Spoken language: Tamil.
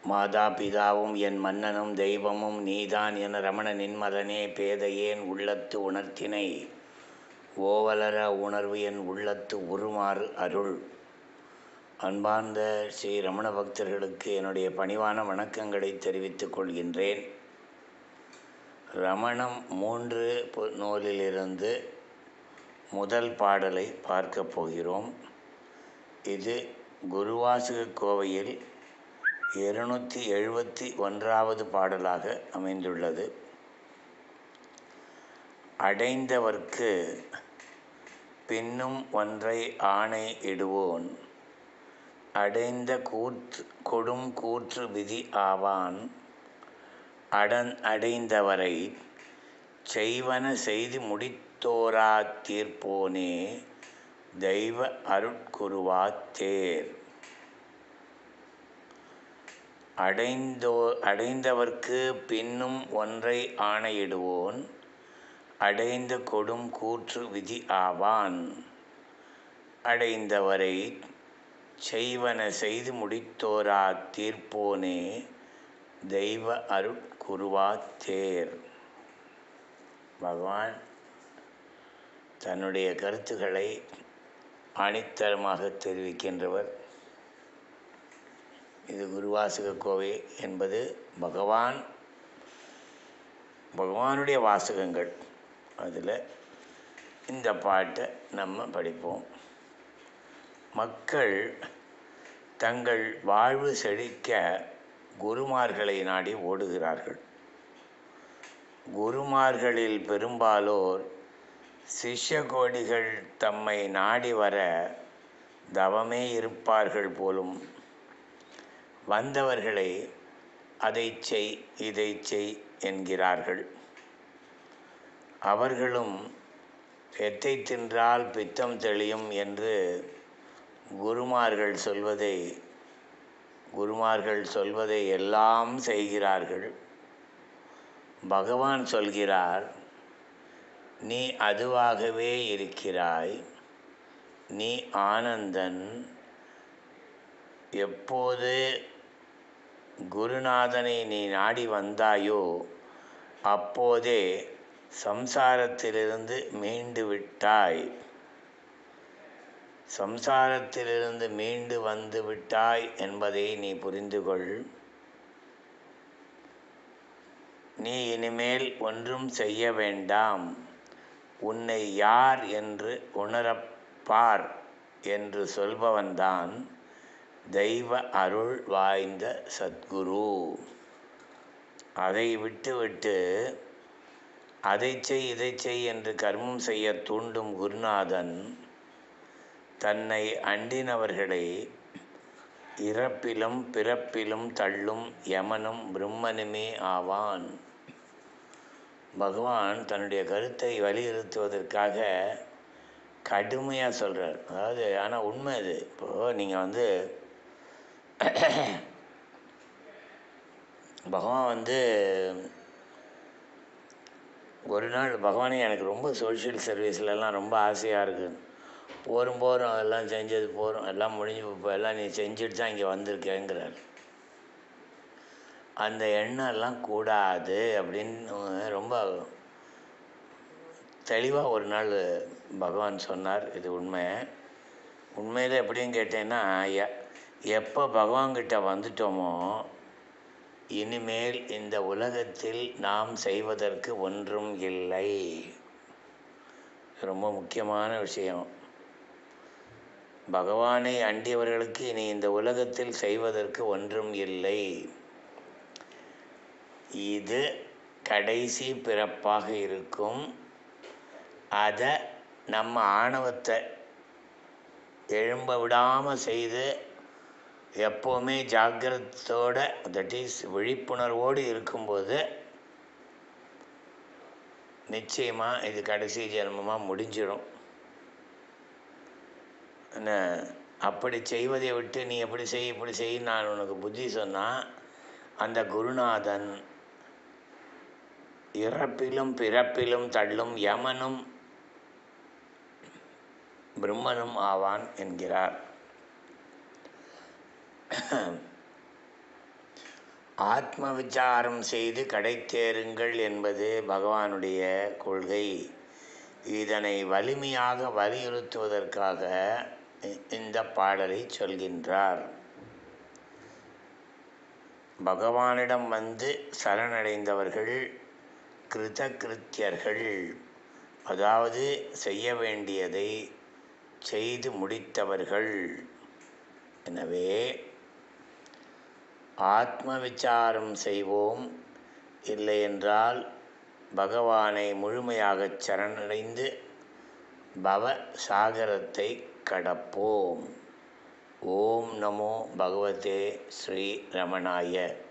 மாதா பிதாவும் என் மன்னனும் தெய்வமும் நீதான் என ரமண நின்மலனே பேதையேன் உள்ளத்து உணர்த்தினை ஓவலர உணர்வு என் உள்ளத்து உருமாறு அருள் அன்பார்ந்த ஸ்ரீ ரமண பக்தர்களுக்கு என்னுடைய பணிவான வணக்கங்களை தெரிவித்துக் கொள்கின்றேன் ரமணம் மூன்று பு- நூலிலிருந்து முதல் பாடலை பார்க்கப் போகிறோம் இது குருவாசக கோவையில் இருநூற்றி எழுபத்தி ஒன்றாவது பாடலாக அமைந்துள்ளது அடைந்தவர்க்கு பின்னும் ஒன்றை ஆணை இடுவோன் அடைந்த கூற்று கொடும் கூற்று விதி ஆவான் அடன் அடைந்தவரை செய்வன செய்து முடித்தோரா தீர்ப்போனே தெய்வ அருட்குருவாத்தேர் அடைந்தோ அடைந்தவர்க்கு பின்னும் ஒன்றை ஆணையிடுவோன் அடைந்த கொடும் கூற்று விதி ஆவான் அடைந்தவரை செய்வன செய்து முடித்தோரா தீர்ப்போனே தெய்வ அருட்குருவாத்தேர் பகவான் தன்னுடைய கருத்துக்களை ஆணித்தரமாக தெரிவிக்கின்றவர் இது குருவாசக கோவை என்பது பகவான் பகவானுடைய வாசகங்கள் அதில் இந்த பாட்டை நம்ம படிப்போம் மக்கள் தங்கள் வாழ்வு செழிக்க குருமார்களை நாடி ஓடுகிறார்கள் குருமார்களில் பெரும்பாலோர் சிஷ்ய கோடிகள் தம்மை நாடி வர தவமே இருப்பார்கள் போலும் வந்தவர்களை அதை செய் இதை செய் என்கிறார்கள் அவர்களும் எத்தை தின்றால் பித்தம் தெளியும் என்று குருமார்கள் சொல்வதை குருமார்கள் சொல்வதை எல்லாம் செய்கிறார்கள் பகவான் சொல்கிறார் நீ அதுவாகவே இருக்கிறாய் நீ ஆனந்தன் எப்போது குருநாதனை நீ நாடி வந்தாயோ அப்போதே சம்சாரத்திலிருந்து மீண்டு விட்டாய் சம்சாரத்திலிருந்து மீண்டு வந்து விட்டாய் என்பதை நீ புரிந்து கொள் நீ இனிமேல் ஒன்றும் செய்ய வேண்டாம் உன்னை யார் என்று உணரப்பார் என்று சொல்பவன்தான் தெய்வ அருள் வாய்ந்த சத்குரு அதை விட்டுவிட்டு அதை செய் இதை செய் என்று கர்மம் செய்ய தூண்டும் குருநாதன் தன்னை அண்டினவர்களை இறப்பிலும் பிறப்பிலும் தள்ளும் யமனும் பிரம்மனுமே ஆவான் பகவான் தன்னுடைய கருத்தை வலியுறுத்துவதற்காக கடுமையாக சொல்கிறார் அதாவது ஆனால் உண்மை இது இப்போது நீங்கள் வந்து பகவான் வந்து ஒரு நாள் பகவானே எனக்கு ரொம்ப சோஷியல் சர்வீஸ்லலாம் ரொம்ப ஆசையாக இருக்குது போரும் போரும் அதெல்லாம் செஞ்சது போரும் எல்லாம் முடிஞ்சு இப்போ எல்லாம் நீ செஞ்சுட்டு தான் இங்கே வந்திருக்கேங்கிறார் அந்த எண்ணம்லாம் கூடாது அப்படின்னு ரொம்ப தெளிவாக ஒரு நாள் பகவான் சொன்னார் இது உண்மை உண்மையில் எப்படின்னு கேட்டேன்னா எ- எப்போ பகவான்கிட்ட வந்துட்டோமோ இனிமேல் இந்த உலகத்தில் நாம் செய்வதற்கு ஒன்றும் இல்லை ரொம்ப முக்கியமான விஷயம் பகவானை அண்டியவர்களுக்கு இனி இந்த உலகத்தில் செய்வதற்கு ஒன்றும் இல்லை இது கடைசி பிறப்பாக இருக்கும் அதை நம்ம ஆணவத்தை எழும்ப விடாமல் செய்து எப்போவுமே ஜாக்கிரத்தோட தட் இஸ் விழிப்புணர்வோடு இருக்கும்போது நிச்சயமாக இது கடைசி ஜென்மமாக முடிஞ்சிடும் என்ன அப்படி செய்வதை விட்டு நீ எப்படி செய் இப்படி செய் நான் உனக்கு புத்தி சொன்னால் அந்த குருநாதன் இறப்பிலும் பிறப்பிலும் தள்ளும் யமனும் பிரம்மனும் ஆவான் என்கிறார் ஆத்ம விசாரம் செய்து கடைத்தேருங்கள் என்பது பகவானுடைய கொள்கை இதனை வலிமையாக வலியுறுத்துவதற்காக இந்த பாடலை சொல்கின்றார் பகவானிடம் வந்து சரணடைந்தவர்கள் கிருதகிருத்தியர்கள் அதாவது செய்ய வேண்டியதை செய்து முடித்தவர்கள் எனவே ஆத்ம விசாரம் செய்வோம் இல்லையென்றால் பகவானை முழுமையாகச் சரணடைந்து பவ சாகரத்தை கடப்போம் ஓம் நமோ பகவதே ஸ்ரீ ரமணாய